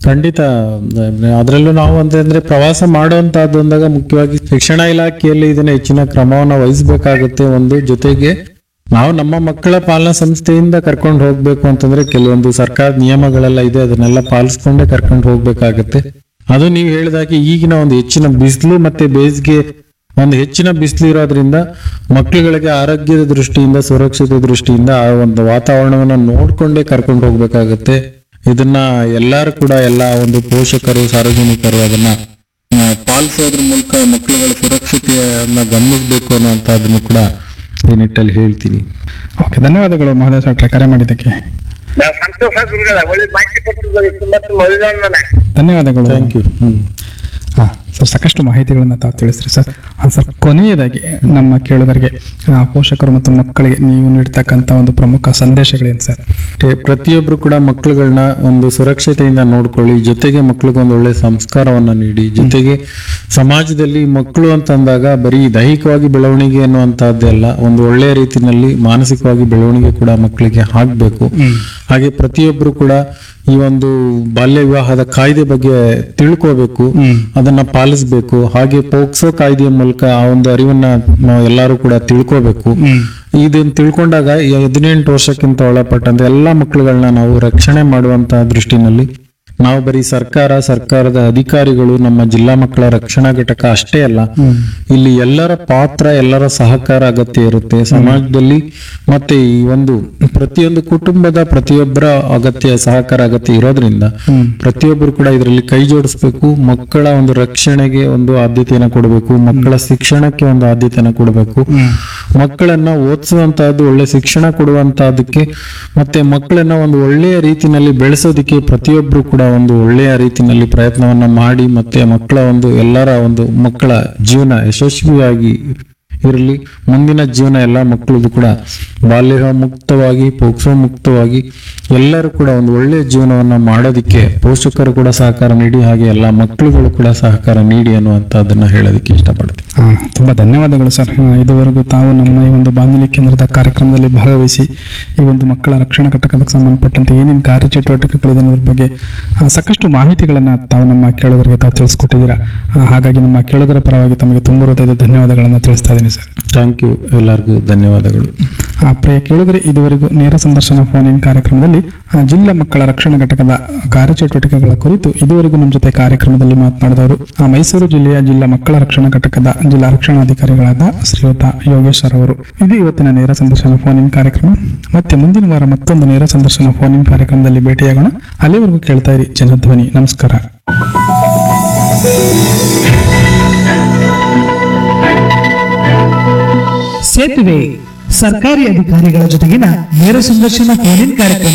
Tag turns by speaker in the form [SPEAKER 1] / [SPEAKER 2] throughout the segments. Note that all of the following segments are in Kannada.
[SPEAKER 1] ಖಂಡಿತ ಅದರಲ್ಲೂ ನಾವು ಅಂತಂದ್ರೆ ಪ್ರವಾಸ ಮಾಡುವಂತಹದ್ದು ಅಂದಾಗ ಮುಖ್ಯವಾಗಿ ಶಿಕ್ಷಣ ಇಲಾಖೆಯಲ್ಲಿ ಇದನ್ನ ಹೆಚ್ಚಿನ ಕ್ರಮವನ್ನು ವಹಿಸಬೇಕಾಗುತ್ತೆ ಒಂದು ಜೊತೆಗೆ ನಾವು ನಮ್ಮ ಮಕ್ಕಳ ಪಾಲನಾ ಸಂಸ್ಥೆಯಿಂದ ಕರ್ಕೊಂಡು ಹೋಗ್ಬೇಕು ಅಂತಂದ್ರೆ ಕೆಲವೊಂದು ಸರ್ಕಾರದ ನಿಯಮಗಳೆಲ್ಲ ಇದೆ ಅದನ್ನೆಲ್ಲ ಪಾಲಿಸ್ಕೊಂಡೇ ಕರ್ಕೊಂಡು ಹೋಗ್ಬೇಕಾಗತ್ತೆ ಅದು ನೀವು ಹೇಳಿದಾಗೆ ಈಗಿನ ಒಂದು ಹೆಚ್ಚಿನ ಬಿಸಿಲು ಮತ್ತೆ ಬೇಸಿಗೆ ಒಂದು ಹೆಚ್ಚಿನ ಬಿಸಿಲು ಇರೋದ್ರಿಂದ ಮಕ್ಕಳುಗಳಿಗೆ ಆರೋಗ್ಯದ ದೃಷ್ಟಿಯಿಂದ ಸುರಕ್ಷತೆ ದೃಷ್ಟಿಯಿಂದ ಆ ಒಂದು ವಾತಾವರಣವನ್ನ ನೋಡ್ಕೊಂಡೇ ಕರ್ಕೊಂಡು ಹೋಗ್ಬೇಕಾಗತ್ತೆ ಇದನ್ನ ಎಲ್ಲರೂ ಕೂಡ ಎಲ್ಲ ಒಂದು ಪೋಷಕರು ಸಾರ್ವಜನಿಕರು ಅದನ್ನ ಆ, ಪಾಲಿಸೋದ್ರ ಮೂಲಕ ಮಕ್ಕಳುಗಳ ಸುರಕ್ಷತೆಯನ್ನ ಗಮನಿಸಬೇಕು ಅನ್ನುವಂಥದ್ದನ್ನು ಕೂಡ ಈ ನಿಟ್ಟಲ್ಲಿ ಹೇಳ್ತೀನಿ
[SPEAKER 2] ಓಕೆ ಧನ್ಯವಾದಗಳು ಮಹದೇವ್ ಸಾಟ್ರೆ ಕರೆ ಮಾಡಿದ್ದಕ್ಕೆ
[SPEAKER 3] ನಾವು ಸಂತೋಷ ಗುರುಗಳ ಒಳ್ಳೆ ಮಾಹಿತಿ ಕೊಟ್ಟಿದ್ದಾರೆ ತುಂಬಾ ತುಂಬಾ ಒಳ್ಳೆಯವನ್ನ
[SPEAKER 2] ಧನ್ಯವಾದಗಳು
[SPEAKER 1] ಥ್ಯಾಂಕ್ ಯು ಹ್ಮ್
[SPEAKER 2] ಹಾ ಸರ್ ಸಾಕಷ್ಟು ಮಾಹಿತಿಗಳನ್ನ ತಾವು ತಿಳಿಸ್ರಿ ಸರ್ ಆ, ಸರ್ ಕೊನೆಯದಾಗಿ ನಮ್ಮ ಕೇಳುಗರಿಗೆ ಆ, ಪೋಷಕರು ಮತ್ತು ಮಕ್ಕಳಿಗೆ ನೀವು ನೀಡ್ತಕ್ಕಂಥ ಒಂದು ಪ್ರಮುಖ ಸಂದೇಶಗಳೇನು ಸರ್
[SPEAKER 1] ಮತ್ತೆ ಪ್ರತಿಯೊಬ್ರು ಕೂಡ ಮಕ್ಕಳುಗಳನ್ನ ಒಂದು ಸುರಕ್ಷತೆಯಿಂದ ನೋಡ್ಕೊಳ್ಳಿ ಜೊತೆಗೆ ಮಕ್ಳಿಗೊಂದು ಒಳ್ಳೆ ಸಂಸ್ಕಾರವನ್ನ ನೀಡಿ ಜೊತೆಗೆ ಸಮಾಜದಲ್ಲಿ ಮಕ್ಕಳು ಅಂತಂದಾಗ ಬರೀ ದೈಹಿಕವಾಗಿ ಬೆಳವಣಿಗೆ ಅನ್ನುವಂತಹದ್ದೆಲ್ಲ ಒಂದು ಒಳ್ಳೆಯ ರೀತಿಯಲ್ಲಿ ಮಾನಸಿಕವಾಗಿ ಬೆಳವಣಿಗೆ ಕೂಡ ಮಕ್ಕಳಿಗೆ ಆಗ್ಬೇಕು ಹಾಗೆ ಪ್ರತಿಯೊಬ್ರು ಕೂಡ ಈ ಒಂದು ಬಾಲ್ಯ ವಿವಾಹದ ಕಾಯ್ದೆ ಬಗ್ಗೆ ತಿಳ್ಕೋಬೇಕು ಅದನ್ನ ಪಾಲಿಸ್ಬೇಕು ಹಾಗೆ ಪೋಕ್ಸೋ ಕಾಯ್ದೆಯ ಮೂಲಕ ಆ ಒಂದು ಅರಿವನ್ನ ನಾವು ಎಲ್ಲರೂ ಕೂಡ ತಿಳ್ಕೋಬೇಕು ಇದನ್ನ ತಿಳ್ಕೊಂಡಾಗ ಈ ಹದಿನೆಂಟು ವರ್ಷಕ್ಕಿಂತ ಒಳಪಟ್ಟಂತ ಎಲ್ಲಾ ಮಕ್ಕಳುಗಳನ್ನ ನಾವು ರಕ್ಷಣೆ ಮಾಡುವಂತ ದೃಷ್ಟಿನಲ್ಲಿ ನಾವು ಬರೀ ಸರ್ಕಾರ ಸರ್ಕಾರದ ಅಧಿಕಾರಿಗಳು ನಮ್ಮ ಜಿಲ್ಲಾ ಮಕ್ಕಳ ರಕ್ಷಣಾ ಘಟಕ ಅಷ್ಟೇ ಅಲ್ಲ ಇಲ್ಲಿ ಎಲ್ಲರ ಪಾತ್ರ ಎಲ್ಲರ ಸಹಕಾರ ಅಗತ್ಯ ಇರುತ್ತೆ ಸಮಾಜದಲ್ಲಿ ಮತ್ತೆ ಈ ಒಂದು ಪ್ರತಿಯೊಂದು ಕುಟುಂಬದ ಪ್ರತಿಯೊಬ್ಬರ ಅಗತ್ಯ ಸಹಕಾರ ಅಗತ್ಯ ಇರೋದ್ರಿಂದ ಪ್ರತಿಯೊಬ್ಬರು ಕೂಡ ಇದರಲ್ಲಿ ಕೈ ಜೋಡಿಸ್ಬೇಕು ಮಕ್ಕಳ ಒಂದು ರಕ್ಷಣೆಗೆ ಒಂದು ಆದ್ಯತೆಯನ್ನು ಕೊಡಬೇಕು ಮಕ್ಕಳ ಶಿಕ್ಷಣಕ್ಕೆ ಒಂದು ಆದ್ಯತೆಯನ್ನು ಕೊಡಬೇಕು ಮಕ್ಕಳನ್ನ ಓದಿಸುವಂತಹದ್ದು ಒಳ್ಳೆ ಶಿಕ್ಷಣ ಕೊಡುವಂತಹದಕ್ಕೆ ಮತ್ತೆ ಮಕ್ಕಳನ್ನ ಒಂದು ಒಳ್ಳೆಯ ರೀತಿನಲ್ಲಿ ಬೆಳೆಸೋದಕ್ಕೆ ಪ್ರತಿಯೊಬ್ರು ಕೂಡ ಒಂದು ಒಳ್ಳೆಯ ರೀತಿನಲ್ಲಿ ಪ್ರಯತ್ನವನ್ನ ಮಾಡಿ ಮತ್ತೆ ಮಕ್ಕಳ ಒಂದು ಎಲ್ಲರ ಒಂದು ಮಕ್ಕಳ ಜೀವನ ಯಶಸ್ವಿಯಾಗಿ ಇರಲಿ ಮುಂದಿನ ಜೀವನ ಎಲ್ಲ ಮಕ್ಕಳದು ಕೂಡ ಬಾಲ್ಯ ಮುಕ್ತವಾಗಿ ಪೋಕ್ಸೋ ಮುಕ್ತವಾಗಿ ಎಲ್ಲರೂ ಕೂಡ ಒಂದು ಒಳ್ಳೆಯ ಜೀವನವನ್ನ ಮಾಡೋದಕ್ಕೆ ಪೋಷಕರು ಕೂಡ ಸಹಕಾರ ನೀಡಿ ಹಾಗೆ ಎಲ್ಲ ಮಕ್ಕಳುಗಳು ಕೂಡ ಸಹಕಾರ ನೀಡಿ ಅನ್ನುವಂಥದ್ದನ್ನ ಹೇಳೋದಕ್ಕೆ ಇಷ್ಟಪಡ್ತೀನಿ
[SPEAKER 2] ಆ, ತುಂಬಾ ಧನ್ಯವಾದಗಳು ಸರ್ ಆ, ಇದುವರೆಗೂ ತಾವು ನಮ್ಮ ಈ ಒಂದು ಬಾನುಲಿ ಕೇಂದ್ರದ ಕಾರ್ಯಕ್ರಮದಲ್ಲಿ ಭಾಗವಹಿಸಿ ಈ ಒಂದು ಮಕ್ಕಳ ರಕ್ಷಣಾ ಘಟಕಕ್ಕೆ ಸಂಬಂಧಪಟ್ಟಂತೆ ಏನೇನು ಕಾರ್ಯಚಟುವಟಿಕೆಗಳಿದೆ ಅನ್ನೋದ್ರ ಬಗ್ಗೆ ಆ, ಸಾಕಷ್ಟು ಮಾಹಿತಿಗಳನ್ನ ತಾವು ನಮ್ಮ ಕೇಳುಗರಿಗೆ ತಾವು ತಿಳಿಸ್ಕೊಟ್ಟಿದ್ದೀರಾ ಆ, ಹಾಗಾಗಿ ನಮ್ಮ ಕೇಳುಗರ ಪರವಾಗಿ ತಮಗೆ ತುಂಬ ಹೃದಯದ ಧನ್ಯವಾದಗಳನ್ನು ತಿಳಿಸ್ತಾ ಇದ್ದೀನಿ ಸರ್
[SPEAKER 1] ಥ್ಯಾಂಕ್ ಯು ಎಲ್ಲರಿಗೂ ಧನ್ಯವಾದಗಳು
[SPEAKER 2] ಆ, ಪ್ರಿಯ ಕೇಳುಗರೆ ಇದುವರೆಗೂ ನೇರ ಸಂದರ್ಶನ ಫೋನ್ ಇನ್ ಕಾರ್ಯಕ್ರಮದಲ್ಲಿ ಆ, ಜಿಲ್ಲಾ ಮಕ್ಕಳ ರಕ್ಷಣಾ ಘಟಕದ ಕಾರ್ಯಚಟುವಟಿಕೆಗಳ ಕುರಿತು ಇದುವರೆಗೂ ನಮ್ಮ ಜೊತೆ ಕಾರ್ಯಕ್ರಮದಲ್ಲಿ ಮಾತನಾಡಿದವರು ಆ, ಮೈಸೂರು ಜಿಲ್ಲೆಯ ಜಿಲ್ಲಾ ಮಕ್ಕಳ ರಕ್ಷಣಾ ಘಟಕದ ಜಿಲ್ಲಾ ರಕ್ಷಣಾಧಿಕಾರಿಗಳಾದ ಶ್ರೀಯುತ ಯೋಗೇಶ್ವರ್ ಅವರು ಇದು ಇವತ್ತಿನ ನೇರ ಸಂದರ್ಶನ ಫೋನ್ ಇನ್ ಕಾರ್ಯಕ್ರಮ ಮತ್ತೆ ಮುಂದಿನ ವಾರ ಮತ್ತೊಂದು ನೇರ ಸಂದರ್ಶನ ಫೋನ್ ಇನ್ ಕಾರ್ಯಕ್ರಮದಲ್ಲಿ ಭೇಟಿಯಾಗೋಣ ಅಲ್ಲಿವರೆಗೂ ಕೇಳ್ತಾ ಇರಿ ಜನಧ್ವನಿ ನಮಸ್ಕಾರ
[SPEAKER 4] ಸೇತುವೆ ಸರ್ಕಾರಿ ಅಧಿಕಾರಿಗಳ ಜೊತೆಗಿನ ನೇರ ಸಂದರ್ಶನ ಫೋನ್ ಕಾರ್ಯಕ್ರಮ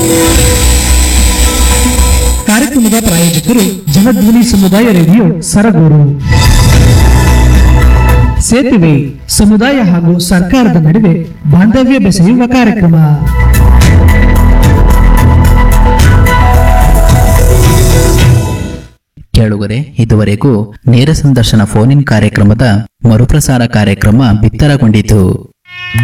[SPEAKER 4] ಕಾರ್ಯಕ್ರಮದ ಪ್ರಾಯೋಜಕರು ಜನಧ್ವನಿ ಸಮುದಾಯ ರೇಡಿಯೋ ಸರಗೂರು ಸೇತುವೆ ಸಮುದಾಯ ಹಾಗೂ ಸರ್ಕಾರದ ನಡುವೆ ಬಾಂಧವ್ಯ ಬೆಸೆಯುವ ಕಾರ್ಯಕ್ರಮ
[SPEAKER 5] ಕೇಳುಗರೆ ಇದುವರೆಗೂ ನೇರ ಸಂದರ್ಶನ ಫೋನ್ ಇನ್ ಕಾರ್ಯಕ್ರಮದ ಮರುಪ್ರಸಾರ ಕಾರ್ಯಕ್ರಮ ಬಿತ್ತರಗೊಂಡಿತು